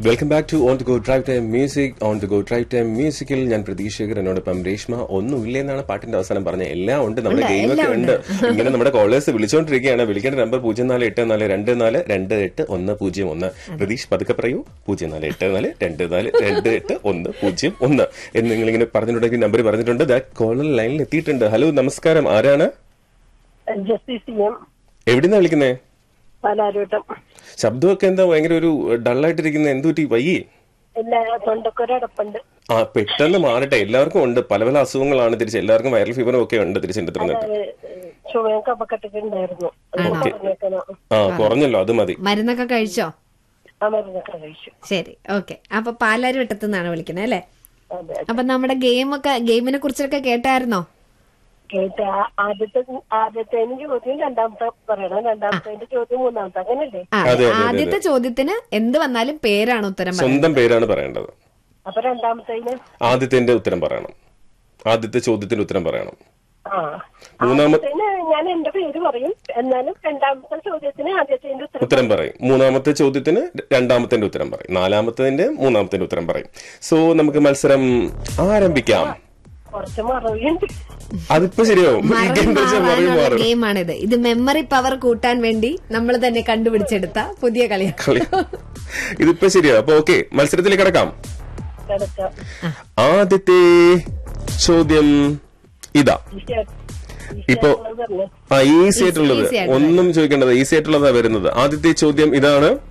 Welcome back to on the go drive time music on the go drive time മ്യൂസിക്കിൽ ഞാൻ പ്രതീക്ഷകർ എന്നോടൊപ്പം രേഷ്മ ഒന്നുമില്ല എന്നാണ് പാട്ടിന്റെ അവസാനം പറഞ്ഞത് എല്ലാം ഉണ്ട് നമ്മുടെ ഉണ്ട്, ഗെയിമൊക്കെ എല്ലാം ഉണ്ട് ഇങ്ങനെ നമ്മുടെ കോളേഴ്സ് വിളിച്ചുകൊണ്ടിരിക്കുകയാണ് വിളിക്കേണ്ട നമ്പർ പൂജ്യം നാല് എട്ട് നാല് രണ്ട് നാല് രണ്ട് എട്ട് ഒന്ന് പൂജ്യം ഒന്ന് പ്രതീഷ് പതുക്കെ പറയൂ പൂജ്യം നാല് എട്ട് നാല് രണ്ട് നാല് രണ്ട് എട്ട് ഒന്ന് പൂജ്യം ഒന്ന് എന്ന് നിങ്ങൾ ഇങ്ങനെ പറഞ്ഞിട്ടുണ്ടെങ്കിൽ നമ്പർ പറഞ്ഞിട്ടുണ്ട് ദാറ്റ് കോളർ ലൈനിൽ എത്തിയിട്ടുണ്ട് ഹലോ നമസ്കാരം ആരാണ് ജസ്റ്റിസ് സി എം എവിടുന്നാ വിളിക്കുന്നേ പാലാരോട്ടം ശബ്ദമൊക്കെ എന്താ ഭയങ്കര ഒരു ഡള്ളായിട്ടിരിക്കുന്ന എന്തുപറ്റി വയ്യേ എല്ലാ തൊണ്ടക്കൊരടപ്പുണ്ട് ആ പെട്ടെന്ന് മാറട്ടെ എല്ലാവർക്കും ഉണ്ട് പല പല അസുഖങ്ങളാണ് തിരിച്ച് എല്ലാവർക്കും വൈറൽ ഫീവറും ഒക്കെ ഉണ്ട് തിരിച്ച് എന്റെ തരുന്നത് ചുമയും കപ്പക്കെട്ടൊക്കെ ഉണ്ടായിരുന്നു പറഞ്ഞേക്കണം ആ കുറഞ്ഞല്ലോ അത് മതി മരുന്നൊക്കെ കഴിച്ചോ ആ മരുന്നൊക്കെ കഴിച്ചു ശരി ഓക്കെ അപ്പൊ പാലാരി വട്ടത്തു നിന്നാണ് വിളിക്കുന്നത് അല്ലേ അതെ അപ്പൊ നമ്മുടെ ഗെയിമൊക്കെ ഗെയിമിനെ കുറിച്ചൊക്കെ കേട്ടായിരുന്നോ കേട്ട് ആ- ആദ്യത്തെ ആദ്യത്തെ ചോദ്യം രണ്ടാമത്തെ പറയണം രണ്ടാമത്തെ ചോദ്യം മൂന്നാമത്തെ അങ്ങനല്ലേ ആ, അതെ, അതെ, ആദ്യത്തെ ചോദ്യത്തിന് എന്ത് വന്നാലും പേരാണ് ഉത്തരം പറയുന്നത് സ്വന്തം പേരാണ് പറയേണ്ടത് അപ്പൊ രണ്ടാമത്തേന് ആദ്യത്തിന്റെ ഉത്തരം പറയണം ആദ്യത്തെ ചോദ്യത്തിന്റെ ഉത്തരം പറയണം ആ മൂന്നാമത്തെ ആദ്യത്തേന് ഞാൻ എന്റെ പേര് പറയും എന്നാലും രണ്ടാമത്തെ ചോദ്യത്തിന് ആദ്യത്തെ ഉത്തരം ഉത്തരം പറയും മൂന്നാമത്തെ ചോദ്യത്തിന് രണ്ടാമത്തിന്റെ ഉത്തരം പറയും നാലാമത്തതിന്റെ മൂന്നാമത്തിന്റെ ഉത്തരം പറയും സോ നമുക്ക് മത്സരം ആരംഭിക്കാം കുറച്ച് മറവിയുണ്ട് അതിപ്പോ ശരിയാവും ഈ മറവി game കളിച്ചാൽ മറവി മാറാനുള്ള മാറും ഗെയിമാണിത് ഇത് മെമ്മറി പവർ കൂട്ടാൻ വേണ്ടി നമ്മൾ തന്നെ കണ്ടുപിടിച്ചെടുത്ത പുതിയ കളിയാണ് കളി ഇതിപ്പോ ശരിയാ അപ്പൊ ഓക്കെ മത്സരത്തിലേക്ക് കിടക്കാം കിടക്കാം ആദ്യത്തെ ചോദ്യം ഇതാ ഇപ്പോ ആ ഈസി ആയിട്ടുള്ളത് Easy ആയിട്ടുള്ളത്. ഒന്നും ചോദിക്കേണ്ടത് ഈസി ആയിട്ടുള്ളതാ വരുന്നത് ആദ്യത്തെ ചോദ്യം ഇതാണ്